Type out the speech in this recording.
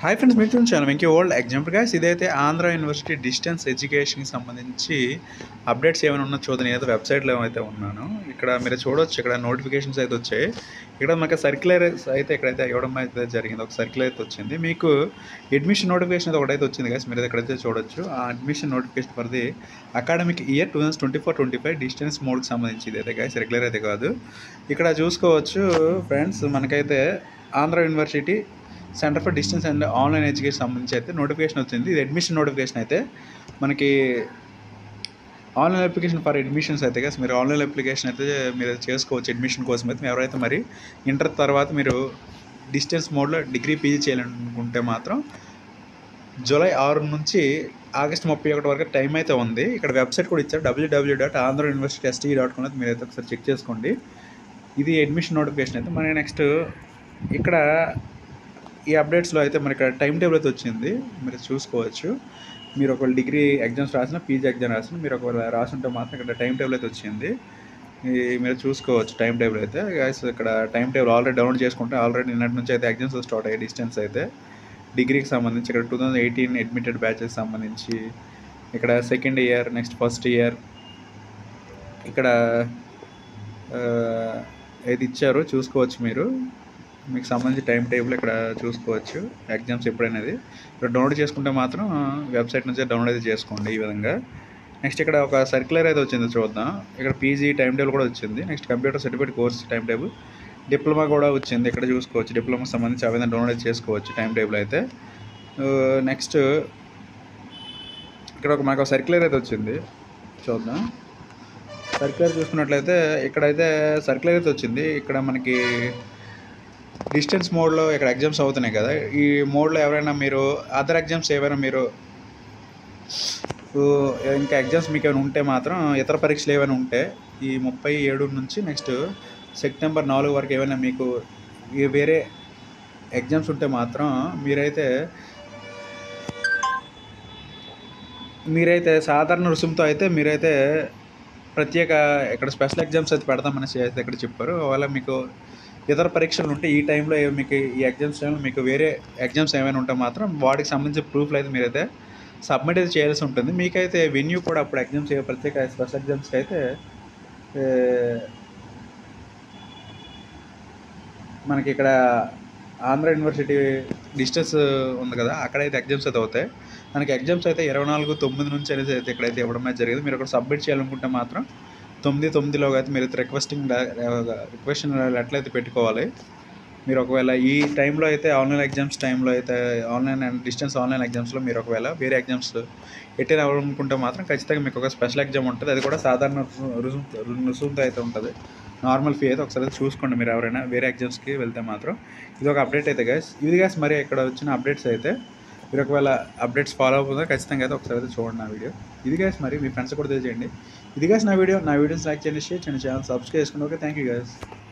hi friends మీరు చూపించాను Venky old example guys ఇదైతే ఆంధ్ర యూనివర్సిటీ డిస్టెన్స్ ఎడ్యుకేషన్కి సంబంధించి అప్డేట్స్ ఏమైనా ఉన్నా చూద్దాం ఏదో వెబ్సైట్లో ఏమైతే ఉన్నాను ఇక్కడ మీరు చూడొచ్చు ఇక్కడ నోటిఫికేషన్స్ అయితే వచ్చాయి ఇక్కడ మాకు సర్క్యులర్ అయితే ఇక్కడైతే ఇవ్వడం అయితే జరిగింది ఒక సర్క్యులర్ అయితే వచ్చింది మీకు అడ్మిషన్ నోటిఫికేషన్ అయితే ఒకటైతే వచ్చింది గాయస్ మీరు ఇక్కడైతే చూడొచ్చు ఆ అడ్మిషన్ నోటిఫికేషన్ పరిధి academic year two thousand twenty four twenty five distance మోడ్కి సంబంధించి ఇది అయితే గాయస్ రెగ్యులర్ అయితే కాదు ఇక్కడ చూసుకోవచ్చు ఫ్రెండ్స్ మనకైతే Andhra university center for distance and online education సంబంధించి అయితే నోటిఫికేషన్ వచ్చింది ఇది అడ్మిషన్ నోటిఫికేషన్ అయితే మనకి ఆన్లైన్ అప్లికేషన్ ఫర్ అడ్మిషన్స్ అయితే కదా మీరు ఆన్లైన్ అప్లికేషన్ అయితే మీరు చేసుకోవచ్చు అడ్మిషన్ కోసం అయితే ఎవరైతే మరి ఇంటర్ తర్వాత మీరు డిస్టెన్స్ మోడ్లో డిగ్రీ పీజీ చేయాలనుకుంటే మాత్రం జూలై ఆరు నుంచి ఆగస్ట్ ముప్పై ఒకటి వరకు టైం అయితే ఉంది ఇక్కడ వెబ్సైట్ కూడా ఇచ్చారు W W dot Andhra university ST dot com అయితే మీరు అయితే ఒకసారి చెక్ చేసుకోండి ఇది అడ్మిషన్ నోటిఫికేషన్ అయితే మన నెక్స్ట్ ఇక్కడ ఈ అప్డేట్స్లో అయితే మనకి ఇక్కడ టైం టేబుల్ అయితే వచ్చింది మీరు చూసుకోవచ్చు మీరు ఒకవేళ డిగ్రీ ఎగ్జామ్స్ రాసిన పీజీ ఎగ్జామ్ రాసిన మీరు ఒకవేళ రాసుంటే మాత్రం ఇక్కడ టైం టేబుల్ అయితే వచ్చింది ఈ మీరు చూసుకోవచ్చు టైం టేబుల్ అయితే గైస్ ఇక్కడ టైం టేబుల్ ఆల్రెడీ డౌన్లోడ్ చేసుకుంటే ఆల్రెడీ నిన్నటి నుంచి అయితే ఎగ్జామ్స్ స్టార్ట్ అయ్యాయి డిస్టెన్స్ అయితే డిగ్రీకి సంబంధించి ఇక్కడ two thousand eighteen admitted batches సంబంధించి ఇక్కడ second year next first year ఇక్కడ ఆ, ఏది ఇచ్చారో చూసుకోవచ్చు మీరు మీకు సంబంధించి టైం టేబుల్ ఇక్కడ చూసుకోవచ్చు ఎగ్జామ్స్ ఎప్పుడైనది ఇక్కడ డౌన్లోడ్ చేసుకుంటే మాత్రం వెబ్సైట్ నుంచి డౌన్లోడ్ అయితే చేసుకోండి ఈ విధంగా నెక్స్ట్ ఇక్కడ ఒక సర్క్యులర్ అయితే వచ్చింది చూద్దాం ఇక్కడ పీజీ టైం టేబుల్ కూడా వచ్చింది next computer certificate course time table diploma కూడా వచ్చింది ఇక్కడ చూసుకోవచ్చు డిప్లొమా సంబంధించి ఆ విధంగా డౌన్లోడ్ చేసుకోవచ్చు టైం టేబుల్ అయితే నెక్స్ట్ ఇక్కడ ఒక మాకు ఒక సర్క్యులర్ అయితే వచ్చింది చూద్దాం సర్క్యులర్ చూసుకున్నట్లయితే ఇక్కడైతే సర్క్యులర్ అయితే వచ్చింది ఇక్కడ మనకి డిస్టెన్స్ మోడ్లో ఇక్కడ ఎగ్జామ్స్ అవుతున్నాయి కదా ఈ మోడ్లో ఎవరైనా మీరు అదర్ ఎగ్జామ్స్ ఏమైనా మీరు ఊ, ఇంకా ఎగ్జామ్స్ మీకు ఏమైనా ఉంటే మాత్రం ఇతర పరీక్షలు ఏమైనా ఉంటే ఈ ముప్పై ఏడు నుంచి నెక్స్ట్ సెప్టెంబర్ నాలుగు వరకు ఏమైనా మీకు ఈ వేరే ఎగ్జామ్స్ ఉంటే మాత్రం మీరైతే మీరైతే సాధారణ రుసుముతో అయితే మీరైతే ప్రత్యేక ఇక్కడ స్పెషల్ ఎగ్జామ్స్ అయితే పెడతామని అయితే ఇక్కడ చెప్పారు ఒకవేళ మీకు ఇతర పరీక్షలు ఉంటే ఈ టైంలో ఏ- మీకు ఈ ఎగ్జామ్స్ టైంలో మీకు వేరే ఎగ్జామ్స్ ఏమైనా ఉంటే మాత్రం వాటికి సంబంధించిన ప్రూఫ్లు అయితే మీరైతే సబ్మిట్ అయితే చేయాల్సి ఉంటుంది మీకైతే వెన్యూ కూడా అప్పుడు ఎగ్జామ్స్ ఏ ప్రత్యేక స్పెషల్ ఎగ్జామ్స్కి అయితే ఏ, మనకి ఇక్కడ ఆంధ్ర యూనివర్సిటీ డిస్టెన్స్ ఉంది కదా అక్కడైతే ఎగ్జామ్స్ అయితే అవుతాయి మనకి ఎగ్జామ్స్ అయితే ఇరవై నాలుగు తొమ్మిది నుంచి అనేది అయితే ఇక్కడైతే ఇవ్వడం అయితే జరిగింది మీరు ఇక్కడ సబ్మిట్ చేయాలనుకుంటే మాత్రం తొమ్మిది తొమ్మిదిలోగా అయితే మీరు రిక్వెస్టింగ్ రిక్వెస్ట్ లెటర్ అయితే పెట్టుకోవాలి మీరు ఒకవేళ ఈ టైంలో అయితే ఆన్లైన్ ఎగ్జామ్స్ టైంలో అయితే ఆన్లైన్ అండ్ డిస్టెన్స్ ఆన్లైన్ ఎగ్జామ్స్లో మీరు ఒకవేళ వేరే ఎగ్జామ్స్ ఎట్టేది అవ్వాలనుకుంటే మాత్రం ఖచ్చితంగా మీకు ఒక స్పెషల్ ఎగ్జామ్ ఉంటుంది అది కూడా సాధారణ రుసుము రుసుముతో అయితే ఉంటుంది నార్మల్ ఫీ అయితే ఒకసారి చూసుకోండి మీరు ఎవరైనా వేరే ఎగ్జామ్స్కి వెళ్తే మాత్రం ఇది ఒక అప్డేట్ అయితే గైస్ ఇది గైస్ మరి ఇక్కడ వచ్చిన అప్డేట్స్ అయితే మీరు ఒకవేళ అప్డేట్స్ ఫాలో అవుతుందో ఖచ్చితంగా అయితే ఒకసారి అయితే చూడండి నా వీడియో ఇది గైస్ మరి మీ ఫ్రెండ్స్ కూడా తెలియజేయండి ఇది గైస్ నా వీడియో నా వీడియోస్ లైక్ చేయండి షేర్ చేయండి ఛానల్ సబ్స్క్రైబ్ చేసుకోండి ఓకే థ్యాంక్ యూ గైస్